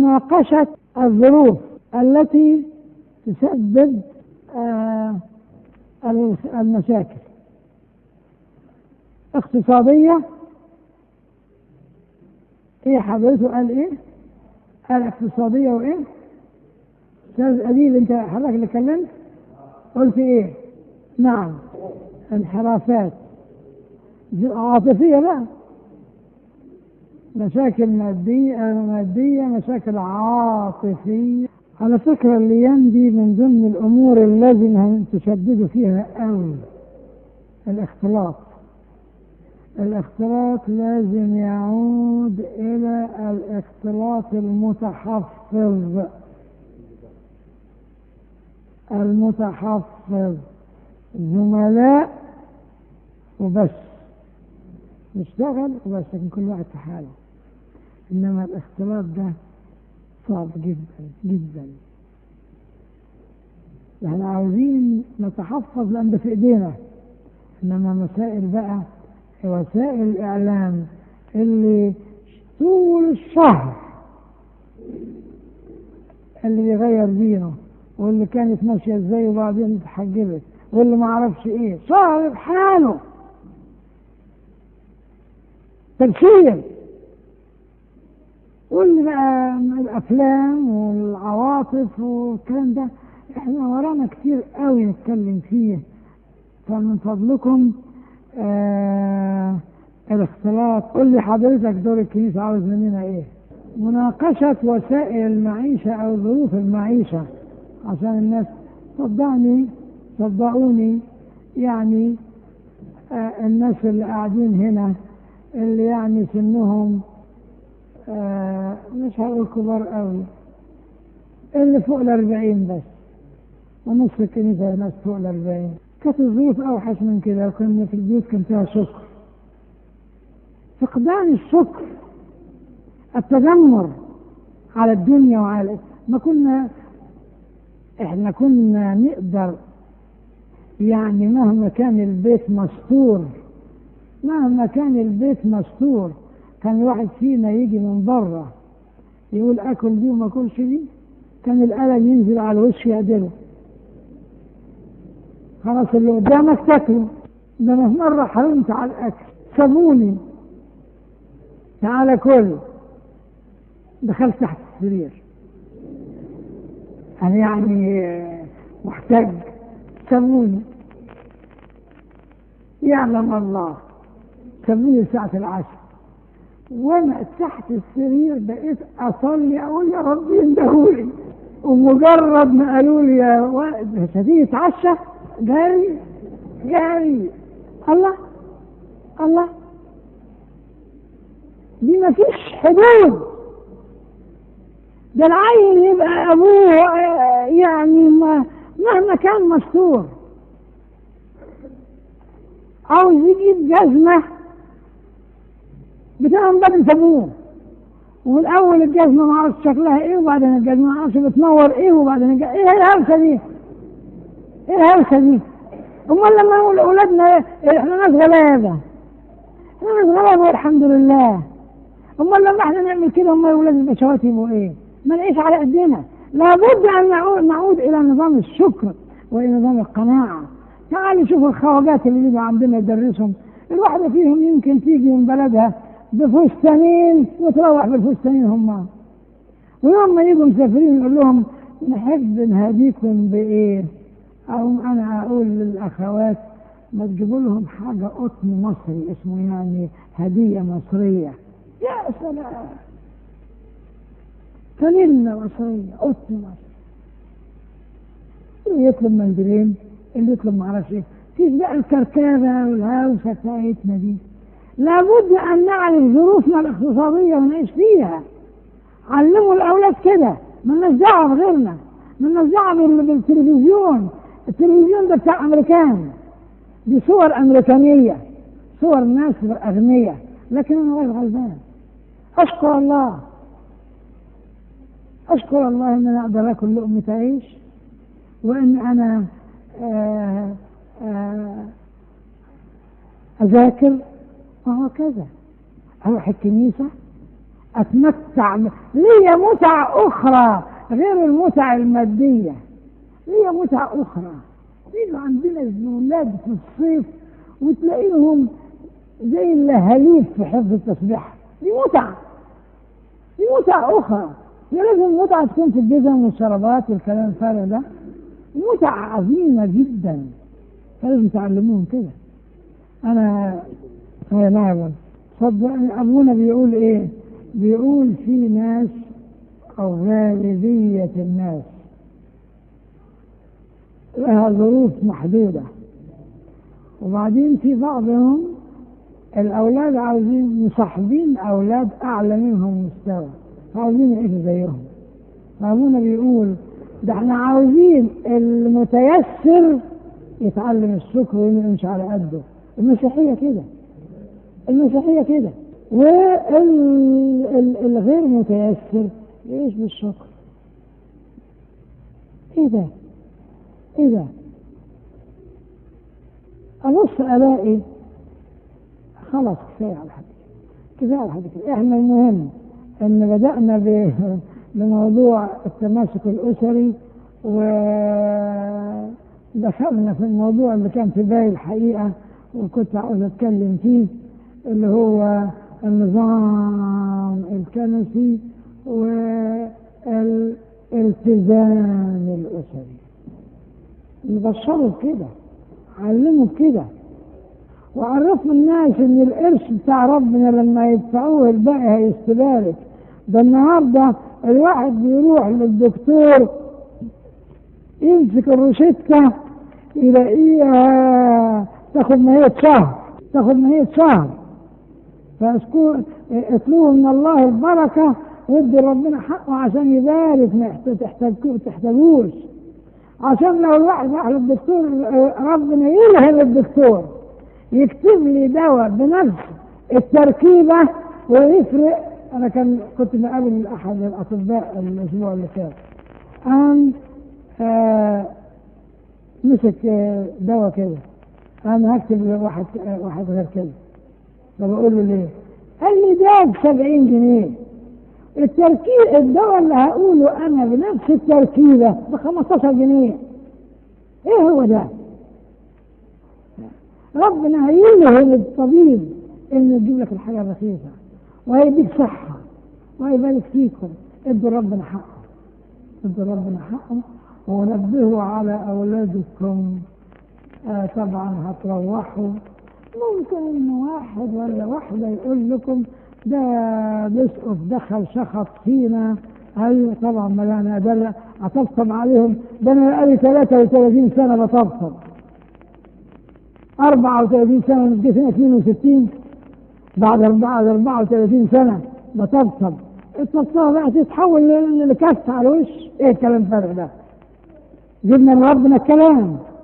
مناقشة الظروف التي تسبب آه المشاكل اقتصادية ايه حضرته قال ايه قال اقتصادية وايه استاذ أديب انت حضرتك اللي كلمت قلت ايه نعم انحرافات عاطفية بقى مشاكل مادية مادية مشاكل عاطفية على فكرة الأيام دي من ضمن الأمور اللي لازم تشددوا فيها قوي الاختلاط الاختلاط لازم يعود إلى الاختلاط المتحفظ المتحفظ زملاء وبس نشتغل وبس لكن كل واحد في حاله انما الاختلاط ده صعب جدا جدا احنا عاوزين نتحفظ لان ده في ايدينا انما مسائل بقى وسائل الاعلام اللي طول الشهر اللي بيغير دينه واللي كانت ماشيه ازاي وبعدين اتحجبت واللي ما اعرفش ايه شهر بحاله تمثيل واللي بقى الافلام والعواطف والكلام ده احنا ورانا كتير قوي نتكلم فيه فمن فضلكم آه الاختلاط قول لي حضرتك دور الكنيسة عاوز مننا ايه مناقشة وسائل المعيشة او ظروف المعيشة عشان الناس صدقني صدقوني يعني آه الناس اللي قاعدين هنا اللي يعني سنهم آه مش هقول كبار قوي اللي فوق الأربعين بس ونص الكنيسة ناس فوق الأربعين كانت الظروف أوحش من كده وكنا في البيوت كان فيها شكر فقدان الشكر التذمر على الدنيا وعلى ما كنا احنا كنا نقدر يعني مهما كان البيت مستور مهما كان البيت مستور كان الواحد فينا يجي من بره يقول اكل دي وما اكلش دي كان القلم ينزل على الوش يعدله خلاص اللي قدامك تاكله ده انا في مره حرمت على الاكل سابوني تعالى كل دخلت تحت السرير انا يعني محتاج سابوني يعلم الله سابوني ساعة العشاء وانا تحت السرير بقيت اصلي اقول يا رب يندهولي ومجرد ما قالوا لي يا ولد هتيجي تتعشى جاري جاري الله الله دي ما فيش حدود ده العيل يبقى ابوه يعني ما مهما كان مستور عاوز يجيب جزمه بتاعهم بدل سابوه والاول الجزمه ما اعرفش شكلها ايه وبعدين الجزمه ما اعرفش بتنور ايه وبعدين الجزمة ايه الهوسه دي؟ ايه الهوسه دي؟ امال لما نقول اولادنا إيه؟ احنا ناس غلابه احنا ناس غلابه والحمد لله امال لما احنا نعمل كده امال اولاد البشوات يبقوا ايه؟ ما نعيش على قدنا لابد ان نعود, نعود الى نظام الشكر والى نظام القناعه تعالوا شوفوا الخواجات اللي بيجوا عندنا يدرسهم الواحده فيهم يمكن تيجي من بلدها بفستانين وتروح بالفستانين هم ويوم ما يجوا مسافرين يقول لهم نحب نهديكم بايه؟ او انا اقول للاخوات ما تجيبوا لهم حاجه قطن مصري اسمه يعني هديه مصريه يا سلام فانيلا مصريه قطن مصري اللي يطلب منديلين اللي يطلب معرفش ايه فيش بقى الكركبه والهوسه بتاعتنا دي لابد ان نعرف ظروفنا الاقتصاديه ونعيش فيها علموا الاولاد كده مالناش دعوه بغيرنا مالناش دعوه بالتلفزيون التلفزيون ده بتاع امريكان دي صور امريكانيه صور ناس اغنياء لكن انا راجل غلبان اشكر الله اشكر الله ان انا اقدر اكل لقمه عيش وان انا آآ آآ اذاكر وهكذا اروح الكنيسه اتمتع لي متع اخرى غير المتع الماديه لي متع اخرى يجوا عندنا الولاد في الصيف وتلاقيهم زي اللهاليب في حفظ التسبيح دي متعه دي متعه اخرى يا لازم متعه تكون في الجزم والشرابات والكلام الفارغ ده متعه عظيمه جدا لازم تعلموهم كده انا هي نعم صدقني ابونا بيقول ايه بيقول في ناس او غالبية الناس لها ظروف محدودة وبعدين في بعضهم الأولاد عاوزين مصاحبين أولاد أعلى منهم مستوى عاوزين يعيشوا زيهم فأبونا بيقول ده احنا عاوزين المتيسر يتعلم الشكر ويمشي على قده المسيحية كده المسيحية كده والغير متيسر يعيش بالشكر ايه ده ايه ده ابص الاقي خلاص كفايه على حد كفايه على حد كده احنا المهم ان بدانا بموضوع التماسك الاسري ودخلنا في الموضوع اللي كان في بالي الحقيقه وكنت عاوز اتكلم فيه اللي هو النظام الكنسي والالتزام الاسري نبشروا كده علموا كده وعرفوا الناس ان القرش بتاع ربنا لما يدفعوه الباقي هيستبارك ده النهارده الواحد بيروح للدكتور يمسك الروشتة يلاقيها تاخد مية شهر تاخد مية شهر فاطلبوا من الله البركة وادي ربنا حقه عشان يبارك ما تحتاجوش عشان لو الواحد راح للدكتور ربنا يلهم الدكتور يكتب لي دواء بنفس التركيبة ويفرق أنا كان كنت مقابل أحد الأطباء الأسبوع اللي فات قام آه مسك آه دواء كده أنا هكتب واحد آه واحد غير كده فبقول له ليه؟ قال لي ده ب 70 جنيه التركيب الدواء اللي هقوله انا بنفس التركيبه ب 15 جنيه ايه هو ده؟ ربنا هيلهم الطبيب انه يجيب لك الحاجه الرخيصه وهيديك صحه وهيبارك فيكم ادوا ربنا حقه ادوا ربنا حقه ونبهوا على اولادكم آه طبعا هتروحوا ممكن ان واحد ولا واحده يقول لكم ده بيسقط دخل شخص فينا ايوه طبعا ما انا ده اطبطب عليهم ده انا بقالي 33 سنه بطبطب 34 سنه من سنه 62 بعد بعد 34 سنه بطبطب الطبطبه بقى تتحول لكف على الوش ايه الكلام الفارغ ده جبنا من ربنا الكلام